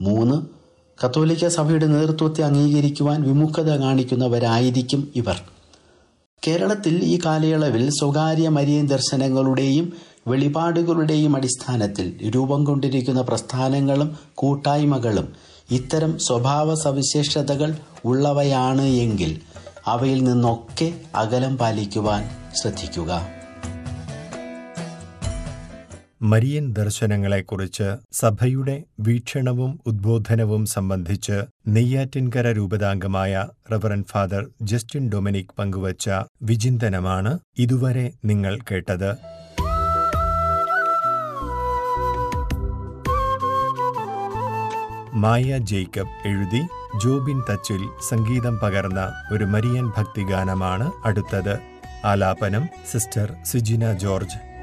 മൂന്ന് കത്തോലിക്ക സഭയുടെ നേതൃത്വത്തെ അംഗീകരിക്കുവാൻ വിമുഖത കാണിക്കുന്നവരായിരിക്കും ഇവർ കേരളത്തിൽ ഈ കാലയളവിൽ സ്വകാര്യ മരിയൻ ദർശനങ്ങളുടെയും വെളിപാടുകളുടെയും അടിസ്ഥാനത്തിൽ രൂപം കൊണ്ടിരിക്കുന്ന പ്രസ്ഥാനങ്ങളും കൂട്ടായ്മകളും ഇത്തരം സ്വഭാവ സവിശേഷതകൾ ഉള്ളവയാണ് എങ്കിൽ അവയിൽ നിന്നൊക്കെ അകലം പാലിക്കുവാൻ ശ്രദ്ധിക്കുക മരിയൻ ദർശനങ്ങളെക്കുറിച്ച് സഭയുടെ വീക്ഷണവും ഉദ്ബോധനവും സംബന്ധിച്ച് നെയ്യാറ്റിൻകര രൂപതാംഗമായ റവറൻ ഫാദർ ജസ്റ്റിൻ ഡൊമിനിക് പങ്കുവച്ച വിചിന്തനമാണ് ഇതുവരെ നിങ്ങൾ കേട്ടത് മായ ജേക്കബ് എഴുതി ജോബിൻ തച്ചിൽ സംഗീതം പകർന്ന ഒരു മരിയൻ ഭക്തിഗാനമാണ് അടുത്തത് ആലാപനം സിസ്റ്റർ സിജിന ജോർജ്